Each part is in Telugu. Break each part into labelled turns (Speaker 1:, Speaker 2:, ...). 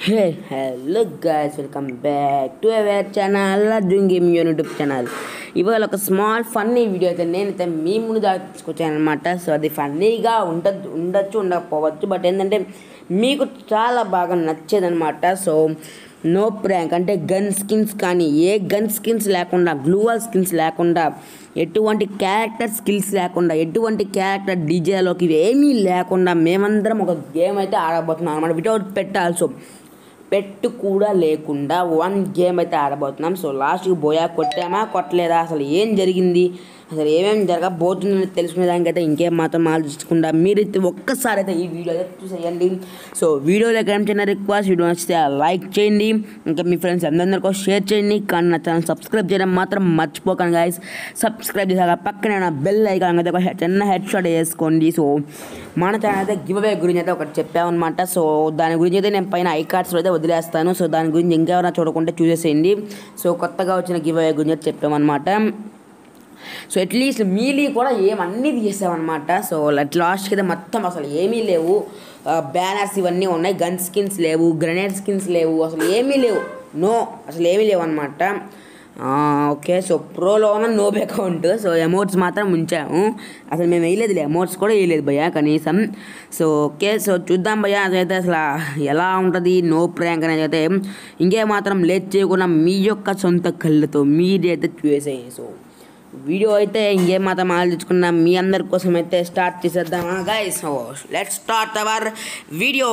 Speaker 1: hey hello guys welcome back to our channel doing game YouTube channel ఇవాళ ఒక స్మాల్ ఫన్నీ వీడియో అయితే నేనైతే మీ ముందు దాకా తీసుకొచ్చాను అనమాట సో అది ఫన్నీగా ఉండదు ఉండొచ్చు ఉండకపోవచ్చు బట్ ఏంటంటే మీకు చాలా బాగా నచ్చేదనమాట సో నో ప్రాంక్ అంటే గన్ స్కిన్స్ కానీ ఏ గన్ స్కిన్స్ లేకుండా గ్లూవల్ స్కిన్స్ లేకుండా ఎటువంటి క్యారెక్టర్ స్కిల్స్ లేకుండా ఎటువంటి క్యారెక్టర్ డీజేలోకి ఏమీ లేకుండా మేమందరం ఒక గేమ్ అయితే ఆడబోతున్నాం అనమాట వితౌట్ పెట్ ఆల్సో పెట్టు కూడా లేకుండా వన్ గేమ్ అయితే ఆడబోతున్నాం సో లాస్ట్కి బోయా కొట్టామా కొట్టలేదా అసలు ఏం జరిగింది అసలు ఏమేమి జరగబోతుందని తెలుసుకునే దానికైతే ఇంకేం మాత్రం ఆలోచించకుండా మీరైతే ఒక్కసారి అయితే ఈ వీడియో అయితే చూసేయండి సో వీడియో దగ్గర ఏం చిన్న రిక్వెస్ట్ వీడియో నచ్చితే లైక్ చేయండి ఇంకా మీ ఫ్రెండ్స్ అందరికీ షేర్ చేయండి కానీ నా ఛానల్ సబ్స్క్రైబ్ చేయడం మాత్రం మర్చిపోకండి గాయస్ సబ్స్క్రైబ్ చేశాక పక్కనే నా బెల్ ఐకాన్ అయితే ఒక చిన్న హెడ్ షాట్ వేసుకోండి సో మన ఛానల్ అయితే గివ్ అవే గురించి అయితే ఒకటి చెప్పామన్నమాట సో దాని గురించి అయితే నేను పైన ఐ కార్డ్స్లో అయితే వదిలేస్తాను సో దాని గురించి ఇంకెవరైనా చూడకుంటే చూసేసేయండి సో కొత్తగా వచ్చిన గివ్ అవే గురించి అయితే చెప్పామన్నమాట సో అట్లీస్ట్ మీలీ కూడా ఏమన్నీ తీసామన్నమాట సో అట్ లాస్ట్కి అయితే మొత్తం అసలు ఏమీ లేవు బ్యానర్స్ ఇవన్నీ ఉన్నాయి గన్ స్కిన్స్ లేవు గ్రనేడ్ స్కిన్స్ లేవు అసలు ఏమీ లేవు నో అసలు ఏమీ లేవు అనమాట ఓకే సో ప్రోలో ఉన్న నోబ్ అకౌంట్ సో అమౌంట్స్ మాత్రం ఉంచాము అసలు మేము వేయలేదు అమౌంట్స్ కూడా వేయలేదు భయ్యా కనీసం సో ఓకే సో చూద్దాం భయ్యా అదైతే అసలు ఎలా ఉంటుంది నో ప్రాంక్ అనేది అయితే ఇంకే మాత్రం లేట్ చేయకుండా మీ యొక్క సొంత కళ్ళతో మీరైతే చూసేయి సో వీడియో అయితే ఇంకేం మాత్రం ఆలోచించుకున్నా మీ అందరి కోసం అయితే స్టార్ట్ చేసేద్దామా guys let start our video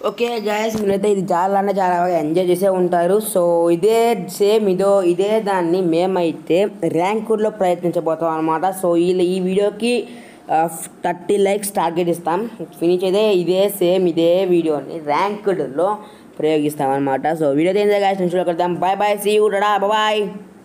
Speaker 1: okay guys మీరైతే ఇది చాలా అంటే చాలా బాగా ఎంజాయ్ చేసే ఉంటారు సో ఇదే సేమ్ ఇదో ఇదే దాన్ని మేమైతే ర్యాంకుడ్లో ప్రయత్నించబోతాం అనమాట సో ఈ ఈ వీడియోకి థర్టీ లైక్స్ టార్గెట్ ఇస్తాం ఫినిష్ అయితే ఇదే సేమ్ ఇదే వీడియోని ర్యాంకుడ్లో ప్రయోగిస్తాం అనమాట సో వీడియో అయితే ఎంజాయ్ గాయస్ నుంచి కలుద్దాం bye bye see you bye